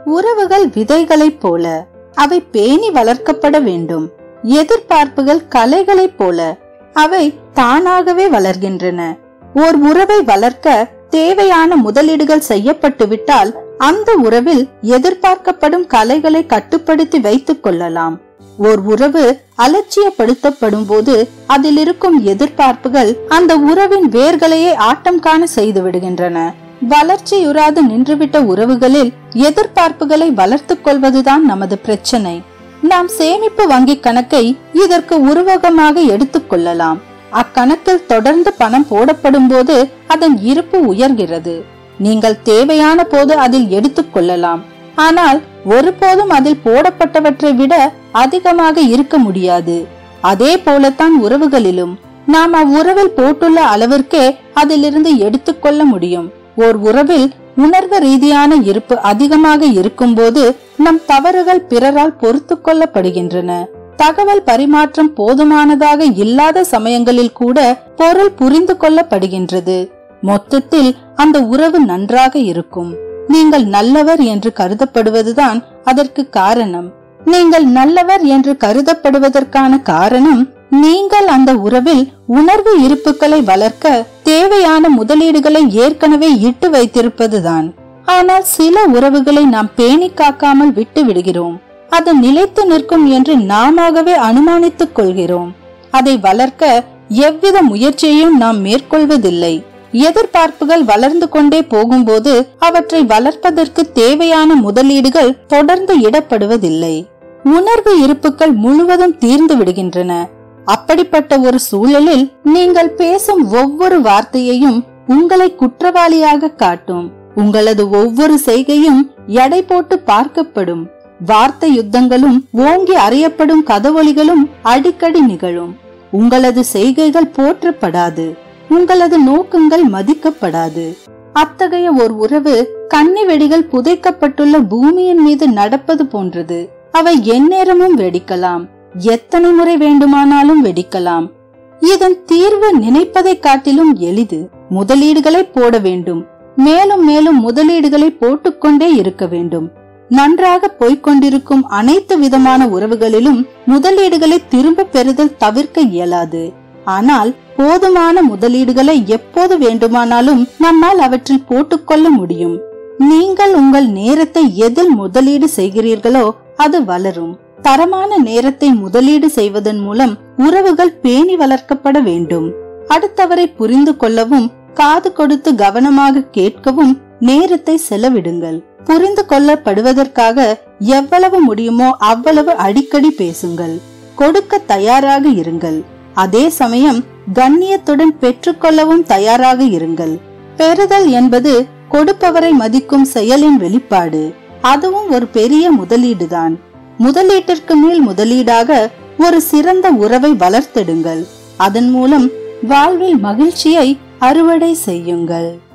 உறவுகள் விதைகளைப் போல அவை பேணி வளர்க்கப்பட வேண்டும் எதிர்பார்ப்புகள் கலைகளைப் போல அவை தானாகவே வளர்கின்றன ஓர் உறவை வளர்க்க தேவையான முதலீடுகள் செய்யப்பட்டு விட்டால் அந்த உறவில் எதிர்பார்க்கப்படும் கலைகளை கட்டுப்படுத்தி வைத்துக் கொள்ளலாம் ஓர் உறவு அலட்சியப்படுத்தப்படும் போது அதில் இருக்கும் எதிர்பார்ப்புகள் அந்த உறவின் வேர்களையே ஆட்டம் காண செய்து விடுகின்றன வளர்ச்சியுறாது நின்றுவிட்ட உறவுகளில் எதிர்பார்ப்புகளை வளர்த்துக் கொள்வதுதான் நமது பிரச்சனை நாம் சேமிப்பு வங்கி கணக்கை இதற்கு உருவகமாக எடுத்துக் கொள்ளலாம் அக்கணக்கில் தொடர்ந்து பணம் போடப்படும் போது அதன் இருப்பு உயர்கிறது நீங்கள் தேவையான போது அதில் எடுத்துக் கொள்ளலாம் ஆனால் ஒருபோதும் அதில் போடப்பட்டவற்றை விட அதிகமாக இருக்க முடியாது அதே போலத்தான் உறவுகளிலும் நாம் அவ்வுறவில் போட்டுள்ள அளவிற்கே அதிலிருந்து எடுத்துக்கொள்ள முடியும் ஓர் உறவில் உணர்வு ரீதியான இருப்பு அதிகமாக இருக்கும்போது நம் தவறுகள் பிறரால் பொறுத்து கொள்ளப்படுகின்றன தகவல் பரிமாற்றம் போதுமானதாக இல்லாத சமயங்களில் கூட பொருள் புரிந்து கொள்ளப்படுகின்றது மொத்தத்தில் அந்த உறவு நன்றாக இருக்கும் நீங்கள் நல்லவர் என்று கருதப்படுவதுதான் அதற்கு காரணம் நீங்கள் நல்லவர் என்று கருதப்படுவதற்கான காரணம் நீங்கள் அந்த உறவில் உணர்வு இருப்புகளை வளர்க்க தேவையான முதலீடுகளை ஏற்கனவே இட்டு வைத்திருப்பதுதான் ஆனால் சில உறவுகளை நாம் பேணி காக்காமல் விட்டு விடுகிறோம் அது நிலைத்து நிற்கும் என்று நாமாகவே அனுமானித்துக் கொள்கிறோம் அதை வளர்க்க எவ்வித முயற்சியையும் நாம் மேற்கொள்வதில்லை எதிர்பார்ப்புகள் வளர்ந்து கொண்டே போகும்போது அவற்றை வளர்ப்பதற்கு தேவையான முதலீடுகள் தொடர்ந்து இடப்படுவதில்லை உணர்வு இருப்புகள் முழுவதும் தீர்ந்து விடுகின்றன அப்படிப்பட்ட ஒரு சூழலில் நீங்கள் பேசும் ஒவ்வொரு வார்த்தையையும் உங்களை குற்றவாளியாக காட்டும் உங்களது ஒவ்வொரு செய்கையும் எடை போட்டு பார்க்கப்படும் வார்த்தை யுத்தங்களும் ஓங்கி அறியப்படும் கதவொலிகளும் அடிக்கடி நிகழும் உங்களது செய்கைகள் போற்றப்படாது உங்களது நோக்கங்கள் மதிக்கப்படாது அத்தகைய ஒரு உறவு கன்னி வெடிகள் புதைக்கப்பட்டுள்ள பூமியின் மீது நடப்பது போன்றது அவை எந்நேரமும் வெடிக்கலாம் எத்தனை முறை வேண்டுமானாலும் வெடிக்கலாம் இதன் தீர்வு நினைப்பதை காட்டிலும் எளிது முதலீடுகளை போட வேண்டும் மேலும் மேலும் முதலீடுகளை போட்டுக்கொண்டே இருக்க வேண்டும் நன்றாக போய்கொண்டிருக்கும் அனைத்து விதமான உறவுகளிலும் முதலீடுகளை திரும்ப பெறுதல் தவிர்க்க இயலாது ஆனால் போதுமான முதலீடுகளை எப்போது வேண்டுமானாலும் நம்மால் அவற்றில் போட்டுக்கொள்ள முடியும் நீங்கள் உங்கள் நேரத்தை எதில் முதலீடு செய்கிறீர்களோ அது வளரும் தரமான நேரத்தை முதலீடு செய்வதன் மூலம் உறவுகள் பேணி வளர்க்கப்பட வேண்டும் அடுத்தவரை புரிந்து கொள்ளவும் காது கொடுத்து கவனமாக கேட்கவும் நேரத்தை செலவிடுங்கள் புரிந்து கொள்ளப்படுவதற்காக எவ்வளவு முடியுமோ அவ்வளவு அடிக்கடி பேசுங்கள் கொடுக்க தயாராக இருங்கள் அதே சமயம் கண்ணியத்துடன் பெற்றுக்கொள்ளவும் தயாராக இருங்கள் பெறுதல் என்பது கொடுப்பவரை மதிக்கும் செயலின் வெளிப்பாடு அதுவும் ஒரு பெரிய முதலீடுதான் முதலீட்டிற்கு மேல் முதலீடாக ஒரு சிறந்த உறவை வளர்த்தெடுங்கள் அதன் மூலம் வாழ்வில் மகிழ்ச்சியை அறுவடை செய்யுங்கள்